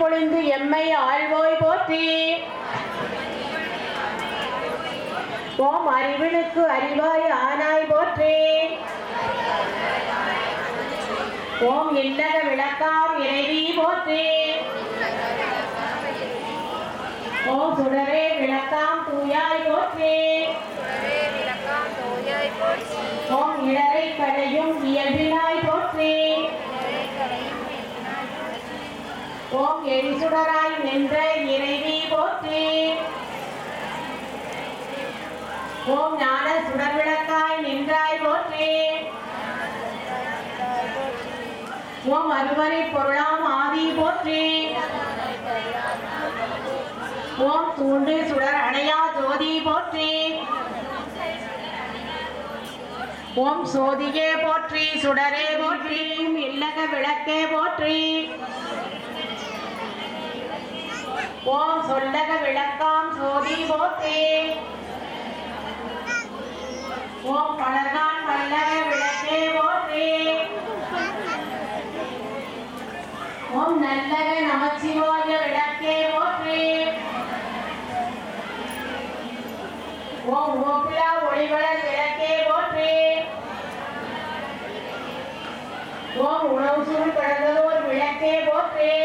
பொழிந்து எம்மை ஆழ்வோய் போற்றி ஓம் அறிவினுக்கு அறிவாய் ஆனாய் போற்றி ஓம் இல்லக விளக்காம் இறைவி போற்றி ஓம் சுடரே விளக்காம் தூயாய் போற்றி ஓம் இடரை கடையும் இயல்பினாய் போற்றி ஓம் எரிசுடராய் நின்ற இறைவி போற்றி ஓம் ஞான சுடர் விளக்காய் நின்றாய் போற்றி ஓம் அருவரை பொருளாம் ஆதி போற்றி ஓம் தூண்டு சுடர் அணையா ஜோதி போற்றி ஓம் சோதியே போற்றி சுடரே போற்றி இல்லக விளக்கே போற்றி ஓம் சொல்லக விளக்காம் சோதி போற்றி ஓம் பலர்தான் வல்லக விளக்கே போற்றி ஓம் நல்லக நமச்சிவாய விளக்கே போற்றி ஓம் ஓபிலா ஒளிவளர் விளக்கே போற்றி ஓம் உணவு சூழ் கடந்ததோர் விளக்கே போற்றி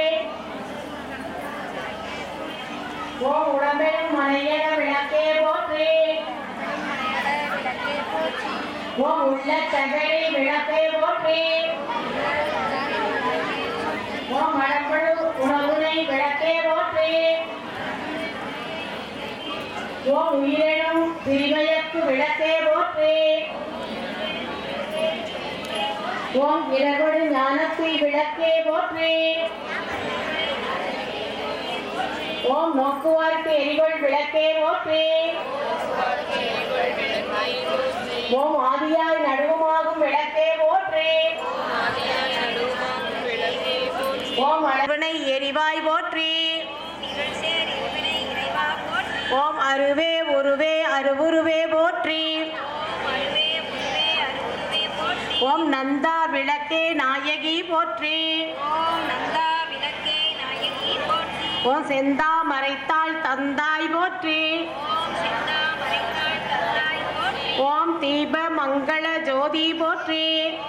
ஓம் உடம்பெரும் மனையக விளக்கே போற்றி ஓம் உள்ள தகழி விளக்கே போற்றி ஓம் மடப்பழு உணவுனை விளக்கே போற்றி ஓம் உயிரினும் திரிமயக்கு விளக்கே போற்றி ஓம் இரகொடு ஞானத்தை விளக்கே போற்றி ஓம் நோக்குவார்க்கு எரிகொள் விளக்கே போற்றி ஓம் ஆதியாய் நடுவுமாகும் விளக்கே போற்றி ஓம் அளவினை எரிவாய் போற்றி ஓம் அருவே உருவே அருவுருவே போற்றி ஓம் நந்தா விளக்கே நாயகி போற்றி ஓம் செந்தா மறைத்தாள் தந்தாய் போற்றி ஓம் தீப மங்கள ஜோதி போற்றி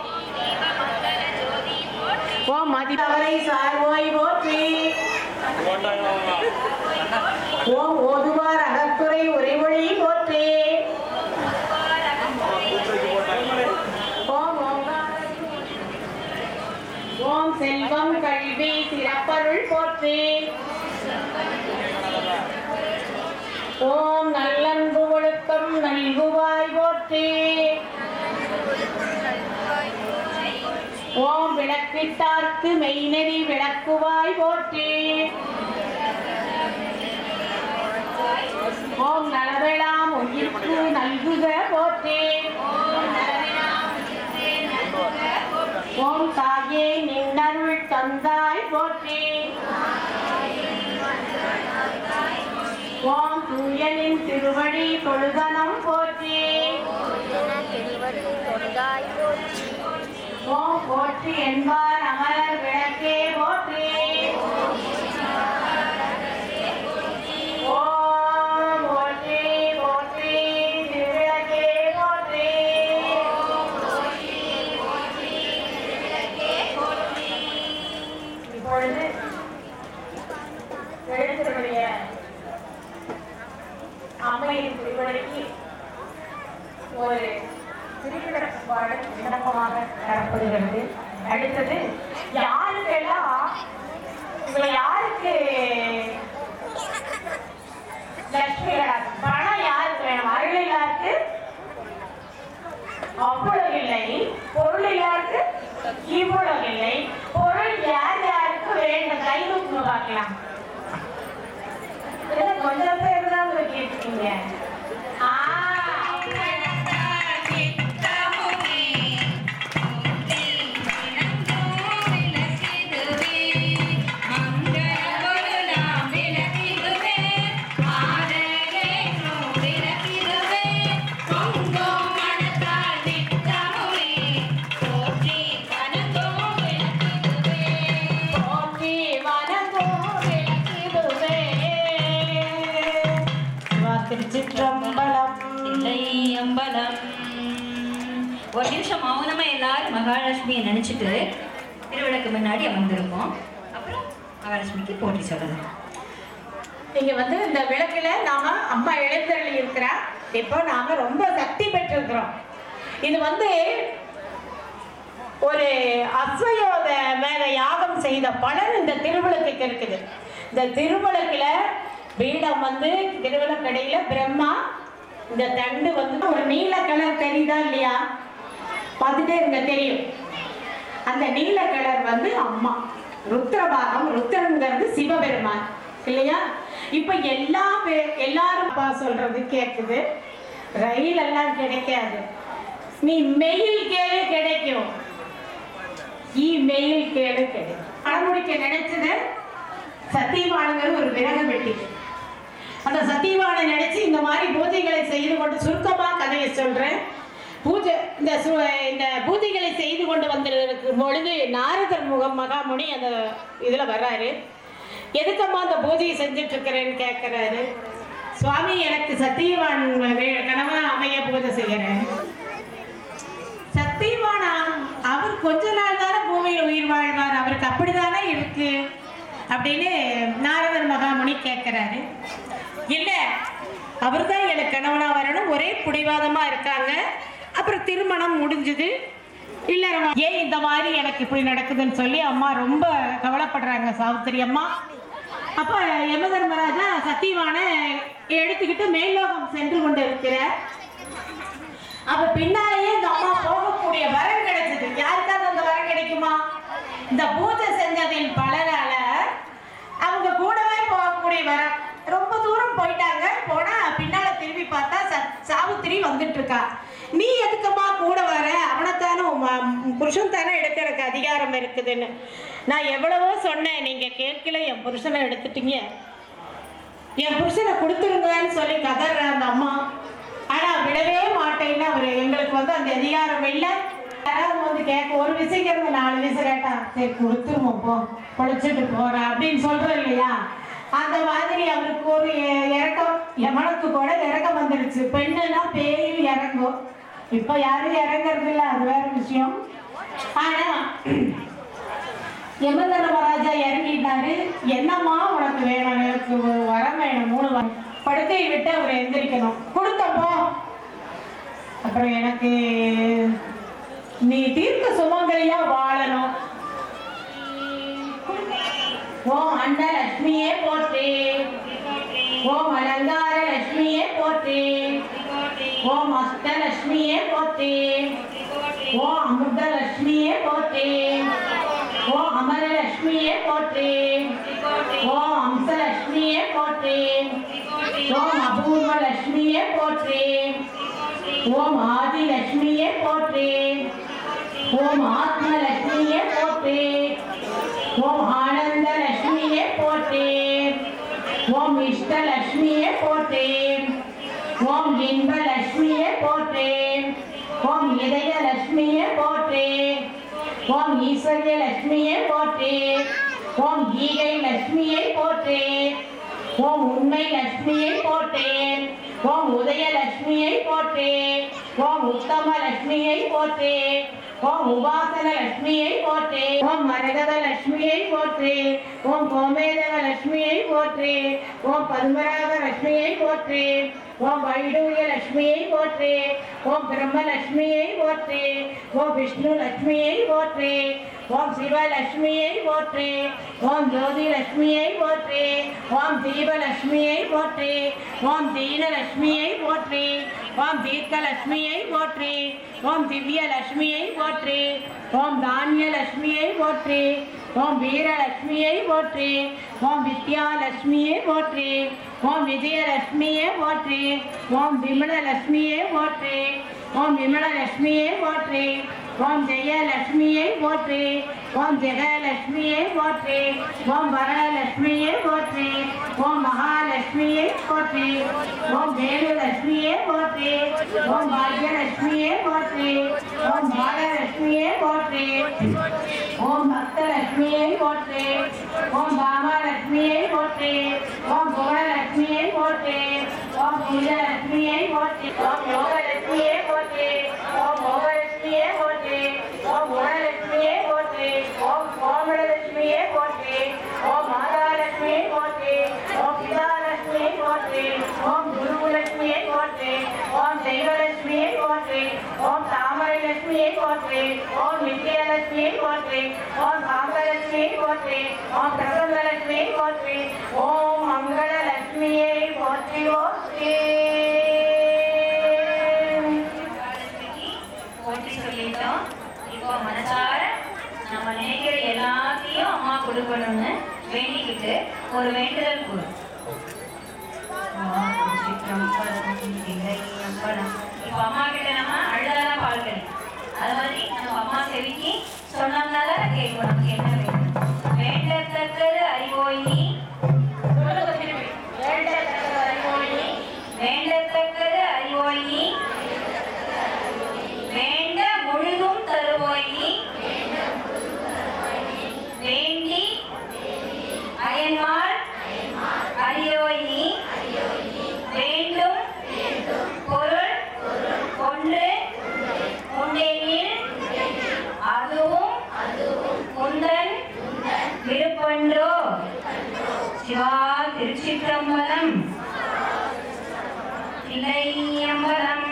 ஓம் மதிப்பவரை சார்வோய் போற்றி ஓம் ஓதுவார் அகத்துறை உரைமொழி போற்றி ஓம் ஓங்கார ஓம் செல்வம் கல்வி சிறப்பருள் போற்றி ஓம் நல்லன்பு ஒழுக்கம் நல்குவாய் போற்றி ஓம் விளக்கிட்டார்க்கு மெய்நெறி விளக்குவாய் போற்றி ஓம் நலவெலாம் உயிர்க்கு நல்குக போற்றி ஓம் தாயே நின்னருள் தந்தாய் போற்றி ஓம் தூயனின் திருவடி தொழுதனம் போற்றி ஓம் போற்றி என்பார் அமரர் விளக்கே போற்றி ஓம் போற்றி போற்றி திருவிளக்கே போற்றி இப்பொழுது எழுத்தினுடைய அம்மையின் திருவிழாக்கு ஒரு திருவிழப்பாடு விண்ணப்பமாக தரப்படுகிறது அடுத்தது யாருக்கெல்லாம் உங்களை யாருக்கு லட்சுமி கடாட்சம் பணம் யாருக்கு வேணும் அருள் இல்லாருக்கு அவ்வளவு இல்லை பொருள் இல்லாருக்கு இவ்வளவு இல்லை பொருள் யார் யாருக்கு வேண்டும் கை தூக்கு பார்க்கலாம் இதெல்லாம் கொஞ்சம் பேர் தான் கேட்டுருக்கீங்க ஆ போற்றி வணங்கும் தில்லை அம்பலம் ஒரு நிமிஷம் மௌனமா எல்லாரும் மகாலட்சுமியை நினைச்சிட்டு திருவிளக்கு முன்னாடி அமர்ந்திருப்போம் அப்புறம் மகாலட்சுமிக்கு போட்டி சொல்லலாம் இங்க வந்து இந்த விளக்குல நாம அம்மா எழுந்தருளி இருக்கிறா இப்போ நாம ரொம்ப சக்தி பெற்றிருக்கிறோம் இது வந்து ஒரு அஸ்வயோத மேல யாகம் செய்த பலன் இந்த திருவிளக்குக்கு இருக்குது இந்த திருவிளக்குல பீடம் வந்து திருவிளக்கடையில பிரம்மா இந்த தண்டு வந்து ஒரு நீல கலர் தெரியுதா இல்லையா பார்த்துட்டே இருங்க தெரியும் அந்த நீல கலர் வந்து அம்மா ருத்ரபாகம் ருத்ரங்கிறது சிவபெருமான் இல்லையா இப்ப எல்லா பே- எல்லாரும் அப்பா சொல்றது கேக்குது ரயில் எல்லாம் கிடைக்காது நீ மெயில் கேளு கிடைக்கும் ஈ மெயில் கேளு கிடைக்கும் பணமுடிக்க நினைச்சது சத்தியவானுங்கிற ஒரு விறகு வெட்டி அந்த சத்தியவானை நினைச்சு இந்த மாதிரி பூஜைகளை செய்து கொண்டு சுருக்கமா கதையை சொல்றேன் பூஜை இந்த சு- இந்த பூஜைகளை செய்து கொண்டு வந்திருக்கும் பொழுது நாரதர் முகம் மகாமுனி அந்த இதுல வர்றாரு எதுக்கம்மா அந்த பூஜையை செஞ்சுட்டு இருக்கிறேன்னு கேட்கிறாரு சுவாமி எனக்கு சத்தியவான் வே- கணவன் அமைய பூஜை செய்யறேன் சத்தியவானா அவர் கொஞ்ச நாள் தானே பூமியில் உயிர் வாழ்வார் அவருக்கு அப்படிதானே இருக்கு அப்படின்னு நாரதர் மகாமுனி கேட்கிறாரு இல்ல அவர்தான் எனக்கு கணவனா வரணும் ஒரே பிடிவாதமா இருக்காங்க அப்புறம் திருமணம் முடிஞ்சது இல்ல ஏன் இந்த மாதிரி எனக்கு இப்படி நடக்குதுன்னு சொல்லி அம்மா ரொம்ப கவலைப்படுறாங்க சாவித்திரி அம்மா அப்ப யம தர்மராஜா சத்தியவான எடுத்துக்கிட்டு மேல்லோகம் சென்று கொண்டு இருக்கிறார் அப்ப பின்னாலேயே இந்த அம்மா போகக்கூடிய வரம் கிடைச்சது யாருக்காவது அந்த வரம் கிடைக்குமா இந்த பூஜை செஞ்சதின் பலனால அவங்க கூடவே போகக்கூடிய வரம் ரொம்ப தூரம் போயிட்டாங்க போனா பின்னால திரும்பி பார்த்தா ச- சாவித்திரி வந்துட்டு இருக்கா நீ எதுக்குமா கூட வர அவனைத்தானே உன் ம- புருஷன் தானே எடுக்கிறதுக்கு அதிகாரம் இருக்குதுன்னு நான் எவ்வளவோ சொன்னேன் நீங்க கேட்கல என் புருஷனை எடுத்துட்டீங்க என் புருஷனை கொடுத்துருங்கன்னு சொல்லி கதற அந்த அம்மா ஆனா விடவே மாட்டேன்னு அவரு எங்களுக்கு வந்து அந்த அதிகாரம் இல்லை யாராவது வந்து கேட்க ஒரு விசைக்கிறது நாலு விசை கேட்டா சரி கொடுத்துருவோம் போ பொழைச்சிட்டு போறா அப்படின்னு சொல்றோம் இல்லையா அந்த மாதிரி அவருக்கு ஒரு இ- இறக்கம் எமனுக்கு கூட இறக்கம் வந்துடுச்சு பெண்ணுன்னா பேயும் இறங்கும் இப்போ யாரும் இறங்குறது இல்லை அது வேற விஷயம் ஆனா யமதர்மராஜா இறங்கிட்டாரு என்னம்மா உனக்கு வேணும் எனக்கு ஒரு வரம் வேணும் மூணு வரம் படுக்கையை விட்டு அவர் எந்திரிக்கணும் கொடுத்தப்போ அப்புறம் எனக்கு நீ தீர்க்க சுமங்கலியா வாழணும் ஓம் அண்டலட்சுமியே போற்றி ஓம் அலங்கார லட்சுமியே போற்றி ஓம் அஷ்டலட்சுமியே போற்றி ஓம் அமிர்தலட்சுமியே போற்றி ஓம் அமரலட்சுமியே போற்றி ஓம் அம்சலட்சுமியே போற்றி ஓம் அபூர்வ லட்சுமியே போற்றி ஓம் ஆதிலட்சுமியே போற்றி ஓம் ஆத்மலட்சுமியே போற்றி ஓம் ஆனந்த லட்சுமியே போற்றி ஓம் இஷ்டலட்சுமியே போற்றி ஓம் இன்ப லட்சுமியே போற்றி ஓம் இதய லட்சுமியே போற்றி ஓம் ஈஸ்வரிய லட்சுமியே போற்றி ஓம் கீதை லட்சுமியை போற்றி ஓம் உண்மை லட்சுமியை போற்றி ஓம் உதய லட்சுமியை போற்றி ஓம் உத்தம லட்சுமியை போற்றி ஓம் உபாசன லட்சுமியை போற்றி ஓம் மரகத லட்சுமியை போற்றி ஓம் கோமேதக லட்சுமியை போற்றி ஓம் பத்மராக லட்சுமியை போற்றி ஓம் வைடூரிய லட்சுமியை போற்றி ஓம் பிரம்மலட்சுமியை போற்றி ஓம் விஷ்ணு லட்சுமியை போற்றி ஓம் சிவலட்சுமியை போற்றி ஓம் ஜோதி லட்சுமியை போற்றி ஓம் தீபலட்சுமியை போற்றி ஓம் தீனலட்சுமியை போற்றி ஓம் தீர்க்கலட்சுமியை போற்றி ஓம் திவ்ய லட்சுமியை போற்றி ஓம் தானிய லட்சுமியை போற்றி ஓம் வீரலட்சுமியை போற்றி ஓம் வித்யாலட்சுமியை போற்றி ஓம் விஜயலட்சுமியை போற்றி ஓம் விமலலட்சுமியை போற்றி ஓம் விமலலட்சுமியை போற்றி ஓம் ஜெயலட்சுமியை போற்றி ஓம் ஜெகலட்சுமியை போற்றி ஓம் வரலட்சுமியை போற்றி ஓம் மகாலட்சுமியை போற்றி ஓம் வேலுலட்சுமியை போற்றி ஓம் பாக்யலட்சுமியை போற்றி ஓம் பாலலட்சுமியை போற்றி ஓம் பக்தலட்சுமியை போற்றி ஓம் பாமாலட்சுமியை போற்றி ஓம் புவனலட்சுமியை போற்றி ஓம் பூஜலட்சுமியை போற்றி ஓம் யோக மகாலட்சுமி போற்றி ஓம் சாந்தலட்சுமி போற்றி ஓம் பிரசன்னலட்சுமி போற்றி ஓம் மங்களலட்சுமியை போற்றி போற்றி மகாலட்சுமிக்கு போற்றி சொல்லிட்டோம் இப்போ மனசார நம்ம நினைக்கிற எல்லாத்தையும் அம்மா கொடுக்கணும்னு வேண்டிக்கிட்டு ஒரு வேண்டுதல் கூறு இப்போ அம்மா கிட்ட நம்ம அழுதாதான் பால் கறி அது மாதிரி நம்ம அம்மா செவிக்கு சொன்னோம்னா தான் கேட்கும் நமக்கு என்ன வேணும் வேண்டத்தக்கது அறிவோய் நீ சொல்லுங்க திருப்பி வேண்டத்தக்கது அறிவோயி, வேண்டத்தக்கது அறிவோய் நீ வேண்ட முழுதும் தருவோய் நீ வேண்டி அயன்மாள் அறியோய் நீ வேண்டும் பொருள் ஒன்று உண்டெனில் அதுவும் உந்தன் விருப்பன்றோ சிவா திருச்சிற்றம்பலம் இளையம்பலம்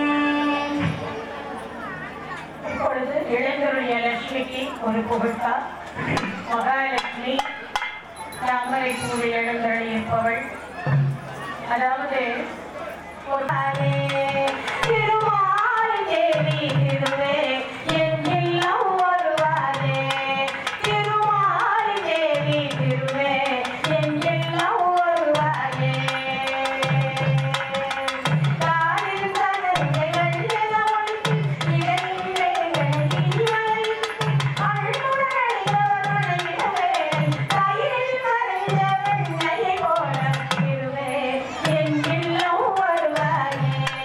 இப்பொழுது இளைஞருடைய லட்சுமிக்கு ஒரு புகழ்த்தார் மகாலட்சுமி தாமரை பூவில் எழுந்தருளி இருப்பவள் அதாவது ஒரு தாயே, திருமால் தேவி திருவே, என் இல்லம் வருவாரே. திருமால் தேவி திருவே, என் இல்லம் வருவாரே. காலில் சலங்கைகள் நிலவொழித்து, இடையிடைகளை இடிவழித்து, அழுகுரலில் அவருடைய கையில் மறைந்த வெண்ணையை போல திருவே, என் இல்லம் வருவாயே.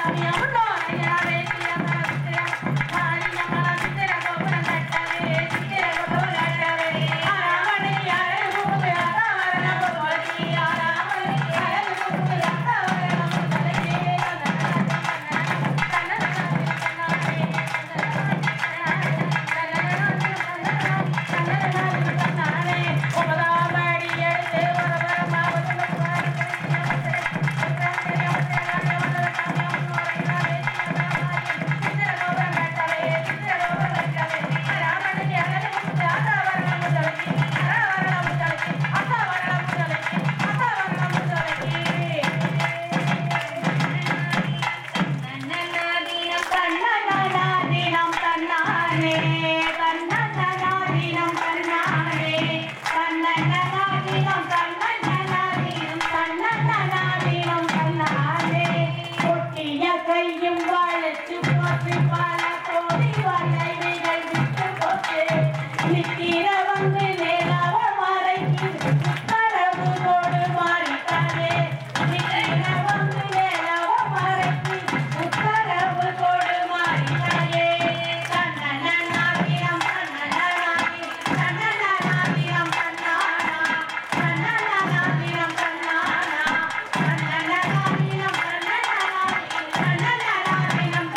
கையும் வாழச்சு போட்டு பல கோடி வளைவுகள் விட்டு போட்டு நித்திர வந்து நிலவ மறைக்கு உத்தரவு கோடு மாறிட்டாரே நித்திர வந்து நிலவ மறைக்கு உத்தரவு கோடு மாறிட்டாரே தன்னநாதினம் தன்னநாதி தன்னநாதினம் தன்னானா தன்னநாதினம் தன்னானா தன்னநாதினம் தன்னநாதி தன்னநாதினம்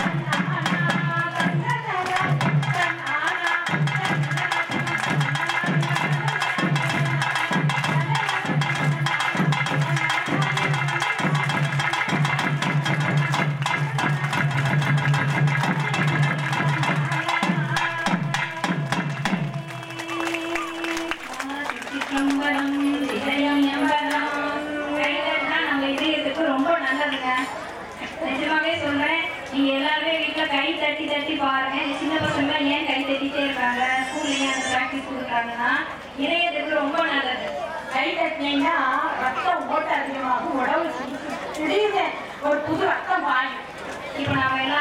சிற்றம்பலம், இதயம் எம்பலம். கை தட்டினா நம்ம இதயத்துக்கு ரொம்ப நல்லதுங்க நிஜமாவே சொல்றேன் நீங்க எல்லாருமே வீட்டுல கை தட்டி தட்டி பாருங்க இந்த சின்ன பசங்க ஏன் கை தட்டிட்டே இருக்காங்க ஸ்கூல்ல ஏன் அந்த ப்ராக்டிஸ் கொடுக்குறாங்கன்னா இதயத்துக்கு ரொம்ப நல்லது கை தட்டினீங்கன்னா ரத்தம் ஓட்ட அதிகமாகும் உடம்பு சிலிர்க்கும். திடீர்னு ஒரு புது ரத்தம் பாயும் இப்போ நாம எல்லாம்